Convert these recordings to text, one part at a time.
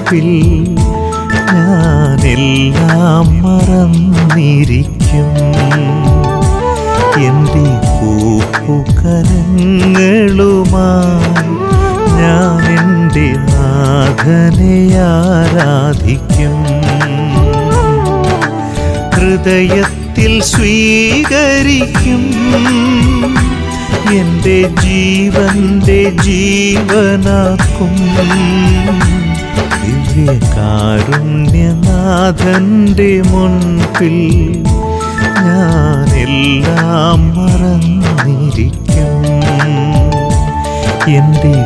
മുൻപിൽ ഞാനെല്ലാം മറന്നിരിക്കും എൻ്റെ കൂപ്പുകരങ്ങളുമായി ഞാൻ എൻ്റെ നാഥനെ ആരാധിക്കും ഹൃദയത്തിൽ സ്വീകരിക്കും എൻ്റെ ജീവന്റെ ജീവനാക്കും ദിവ്യകാരുണ്യനാഥന്റെ മുൻപിൽ ഞാനെല്ലാം മറന്നിരിക്കും എൻ്റെ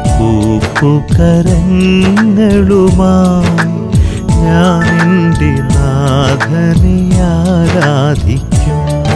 കൂപ്പുകരങ്ങളുമായി ഞാൻ എൻ്റെ നാഥനെ ആരാധിക്കും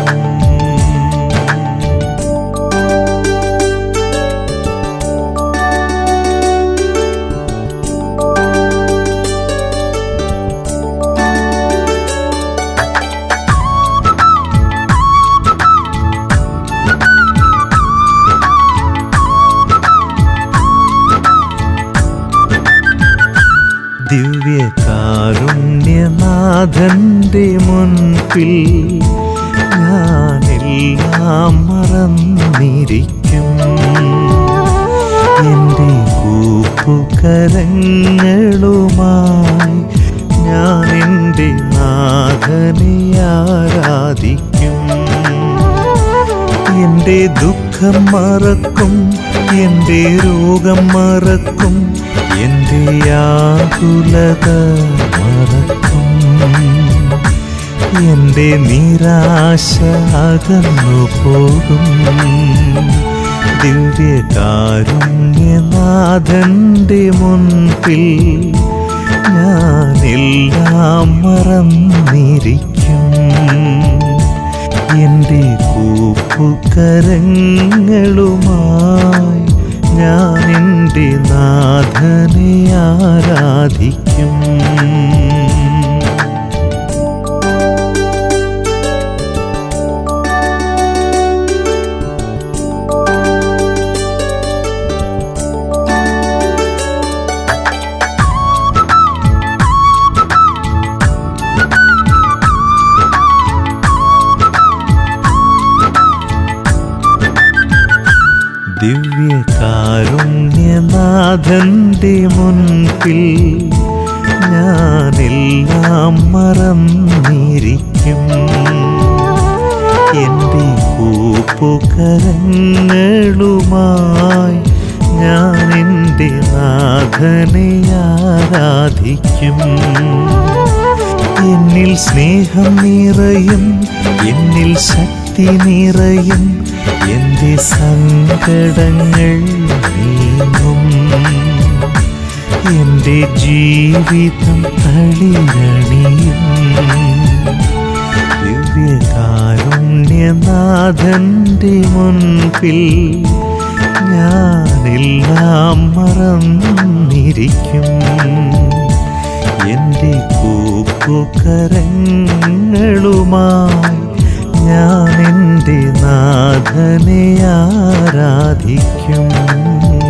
ദിവ്യകാരുണ്യനാഥന്റെ മുൻപിൽ ഞാനെല്ലാം മറന്നിരിക്കും എൻ്റെ കൂപ്പുകരങ്ങളുമായി ഞാൻ എൻ്റെ നാഥനെ ആരാധിക്കും എൻ്റെ ദുഃഖം മറക്കും എൻ്റെ രോഗം മറക്കും എൻ്റെ ആകുലത മറക്കും എൻ്റെ നിരാശ അകന്നു പോകും ദിവ്യകാരുണ്യനാഥന്റെ മുൻപിൽ ഞാനെല്ലാം മറന്നിരിക്കും എൻ്റെ കൂപ്പുകരങ്ങളുമായി ഞാൻ എൻ്റെ നാഥനെ ആരാധിക്കും ദിവ്യകാരുണ്യനാഥന്റെ മുൻപിൽ ഞാനെല്ലാം മറന്നിരിക്കും എൻ്റെ കൂപ്പുകരങ്ങളുമായി ഞാൻ എൻ്റെ നാഥനെ ആരാധിക്കും എന്നിൽ സ്നേഹം നിറയും എന്നിൽ ശക്തി നിറയും എൻ്റെ സങ്കടങ്ങൾ നീങ്ങും എൻ്റെ ജീവിതം തളിരണിയും ദിവ്യകാരുണ്യനാഥന്റെ മുൻപിൽ ഞാനെല്ലാം മറന്നിരിക്കും എൻ്റെ കൂപ്പുകരങ്ങളുമായി ഞാൻ എൻ്റെ നാഥനെ ആരാധിക്കും